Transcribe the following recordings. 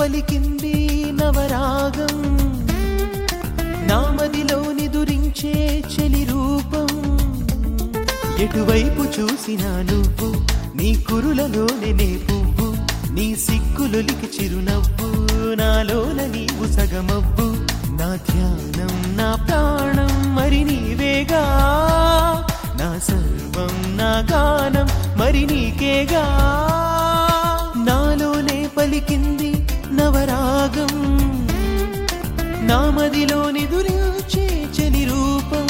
పలికింది నవరాగం నామదిలోని దురించే చెలి రూపం ఎటువైపు చూసినా నువ్వు నీ కురులలోనే నే పువ్వు నీ సిగ్గులొలికి చిరునవ్వు నాలోన నీవు సగమవ్వు నా ధ్యానం నా ప్రాణం మరి నీవేగా నా సర్వం నా గానం మరి నీకేగా నాలోనే పలికింది నవరాగం నామదిలోని దురించే చలి రూపం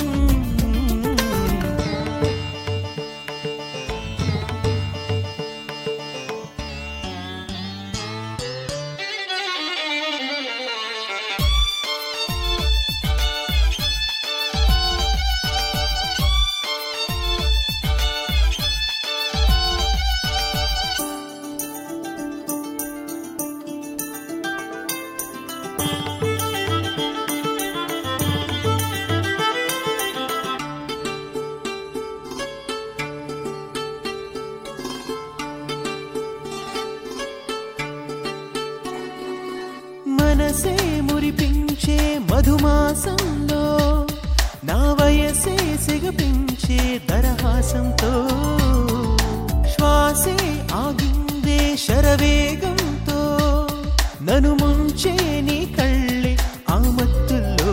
మనసే మురిపించే మధుమాసంలో నా వయసే సిగపించే దరహాసంతో శ్వాసే ఆగిందే శరవేగంతో నను ముంచే నీ కళ్ళే ఆ మత్తుల్లో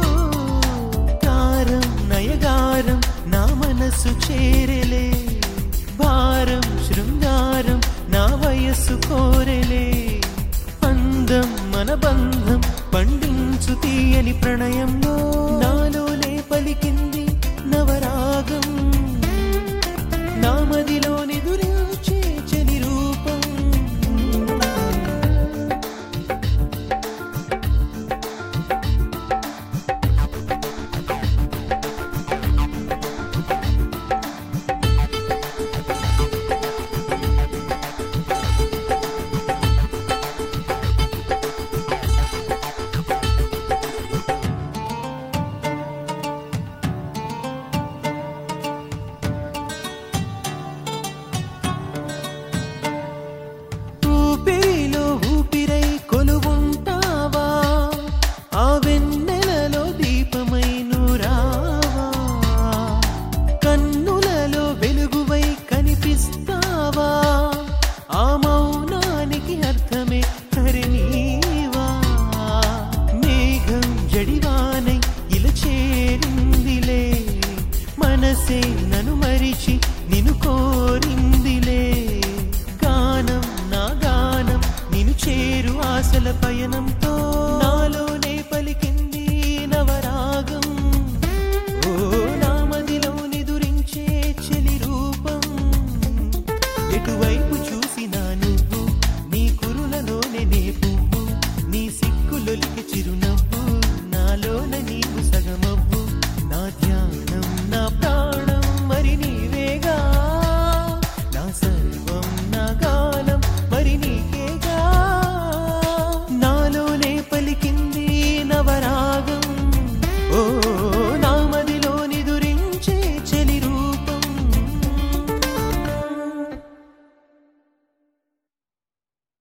కారం నయగారం నా మనసు చేరలే భారం శృంగారం నా వయస్సు కోరెలే అందం మన బంధం పండించు తీయని ప్రణయంలో నాలోనే పలికింది నవరాగం నామదిలోని దురించే చలి రూపం ఊపిరిలో ఊపిరై కొలువుంటావా ఆ వెన్నెలలో దీపమై నూరావా కన్నులలో వెలుగువై కనిపిస్తావా ఆ మౌనానికి అర్థమే హరినీవా మేఘం జడివానై ఇలా చేరిందిలే మనసే నన్ను మరిచి నిన్ను కోరిందిలే గానం నా గానం నిన్ను చేరు ఆశల పయనంతో